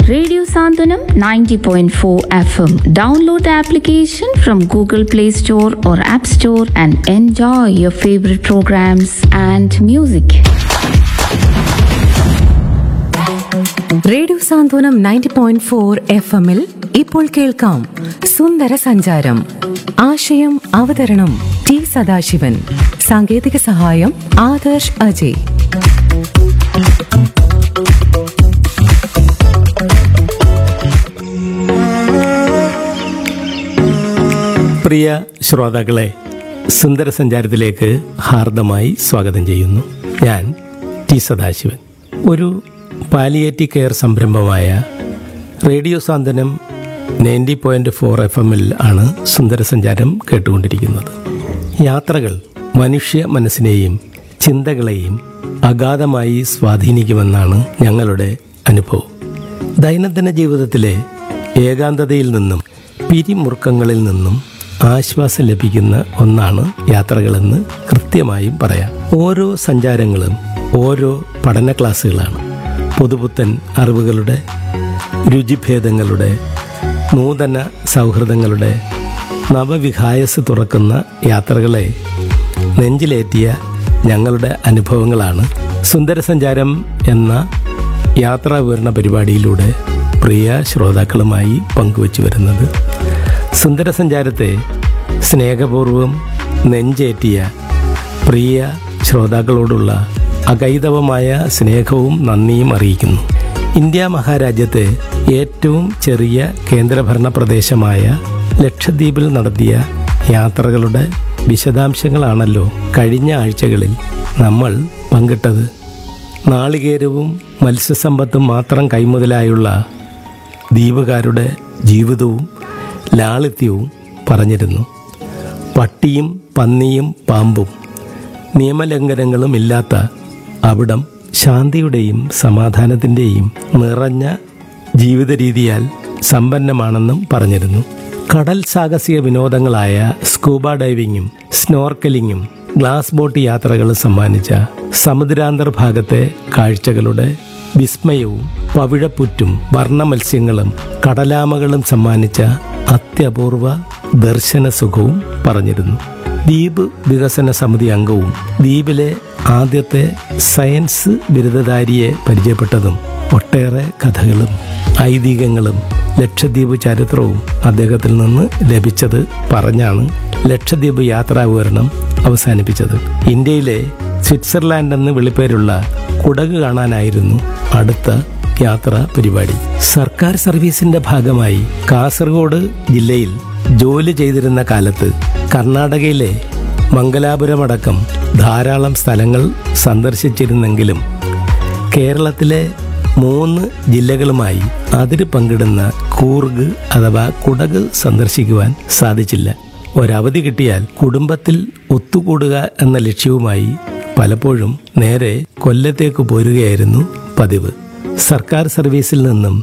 Radio Santanam 90.4 FM. Download the application from Google Play Store or App Store and enjoy your favorite programs and music. Radio Santhwanam ninety point four F എമ്മിൽ ഇപ്പോൾ കേൾക്കാം സുന്ദര സഞ്ചാരം ആശയം അവതരണം T Sadasivan സാങ്കേതിക സഹായം ആദർശ് അജയ് പ്രിയ ശ്രോതാക്കളെ സുന്ദര സഞ്ചാരത്തിലേക്ക് ഹാർദമായി സ്വാഗതം ചെയ്യുന്നു ഞാൻ ടി സദാശിവൻ ഒരു പാലിയേറ്റീവ് കെയർ സംരംഭമായ radio Santhwanam ninety point four F എമ്മിൽ ആണ് സുന്ദര സഞ്ചാരം കേട്ടുകൊണ്ടിരിക്കുന്നത് യാത്രകൾ മനുഷ്യ മനസ്സിനെയും ചിന്തകളെയും അഗാധമായി സ്വാധീനിക്കുമെന്നാണ് ഞങ്ങളുടെ അനുഭവം ദൈനംദിന ജീവിതത്തിലെ ഏകാന്തതയിൽ നിന്നും പിരിമുറുക്കങ്ങളിൽ നിന്നും ആശ്വാസം ലഭിക്കുന്ന ഒന്നാണ് യാത്രകളെന്ന് കൃത്യമായും പറയാം ഓരോ സഞ്ചാരങ്ങളും ഓരോ പഠന ക്ലാസ്സുകളാണ് പുതുപുത്തൻ അറിവുകളുടെ രുചിഭേദങ്ങളുടെ നൂതന സൗഹൃദങ്ങളുടെ നവവിഹായസ് തുറക്കുന്ന യാത്രകളെ നെഞ്ചിലേറ്റിയ ഞങ്ങളുടെ അനുഭവങ്ങളാണ് സുന്ദരസഞ്ചാരം എന്ന യാത്രാ വിവരണ പരിപാടിയിലൂടെ പ്രിയ ശ്രോതാക്കളുമായി പങ്കുവച്ചു വരുന്നത് സുന്ദരസഞ്ചാരത്തെ സ്നേഹപൂർവം നെഞ്ചേറ്റിയ പ്രിയ ശ്രോതാക്കളോടുള്ള അകൈതവമായ സ്നേഹവും നന്ദിയും അറിയിക്കുന്നു ഇന്ത്യ മഹാരാജ്യത്തെ ഏറ്റവും ചെറിയ കേന്ദ്രഭരണ പ്രദേശമായ ലക്ഷദ്വീപിൽ നടത്തിയ യാത്രകളുടെ വിശദാംശങ്ങളാണല്ലോ കഴിഞ്ഞ ആഴ്ചകളിൽ നമ്മൾ പങ്കിട്ടത് നാളികേരവും മത്സ്യസമ്പത്തും മാത്രം കൈമുതലായുള്ള ദ്വീപുകാരുടെ ജീവിതവും ലാളിത്യവും പറഞ്ഞിരുന്നു പട്ടിയും പന്നിയും പാമ്പും നിയമലംഘനങ്ങളും ഇല്ലാത്ത അവിടം ശാന്തിയുടെയും സമാധാനത്തിൻ്റെയും നിറഞ്ഞ ജീവിത രീതിയാൽ സമ്പന്നമാണെന്നും പറഞ്ഞിരുന്നു കടൽ സാഹസിക വിനോദങ്ങളായ സ്കൂബ ഡൈവിങ്ങും സ്നോർക്കലിങ്ങും ഗ്ലാസ് ബോട്ട് യാത്രകളും സമ്മാനിച്ച സമുദ്രാന്തർഭാഗത്തെ കാഴ്ചകളുടെ വിസ്മയവും പവിഴപ്പുറ്റും വർണ്ണ മത്സ്യങ്ങളും കടലാമകളും സമ്മാനിച്ച അത്യപൂർവ ദർശന സുഖവും പറഞ്ഞിരുന്നു ദ്വീപ് വികസന സമിതി അംഗവും ദ്വീപിലെ ആദ്യത്തെ സയൻസ് ബിരുദധാരിയെ പരിചയപ്പെട്ടതും ഒട്ടേറെ കഥകളും ഐതിഹ്യങ്ങളും ലക്ഷദ്വീപ് ചരിത്രവും അദ്ദേഹത്തിൽ നിന്ന് ലഭിച്ചത് പറഞ്ഞാണ് ലക്ഷദ്വീപ് യാത്രാ വിവരണം അവസാനിപ്പിച്ചത് ഇന്ത്യയിലെ സ്വിറ്റ്സർലാൻഡ് എന്ന് വിളിപ്പേരുള്ള കുടക് കാണാനായിരുന്നു അടുത്ത യാത്രാ പരിപാടി സർക്കാർ സർവീസിന്റെ ഭാഗമായി കാസർഗോഡ് ജില്ലയിൽ ജോലി ചെയ്തിരുന്ന കാലത്ത് കർണാടകയിലെ മംഗലാപുരമടക്കം ധാരാളം സ്ഥലങ്ങൾ സന്ദർശിച്ചിരുന്നെങ്കിലും കേരളത്തിലെ മൂന്ന് ജില്ലകളുമായി അതിര് പങ്കിടുന്ന കൂർഗ് അഥവാ കുടക് സന്ദർശിക്കുവാൻ സാധിച്ചില്ല ഒരവധി കിട്ടിയാൽ കുടുംബത്തിൽ ഒത്തുകൂടുക എന്ന ലക്ഷ്യവുമായി പലപ്പോഴും നേരെ കൊല്ലത്തേക്ക് പോരുകയായിരുന്നു പതിവ് സർക്കാർ സർവീസിൽ നിന്നും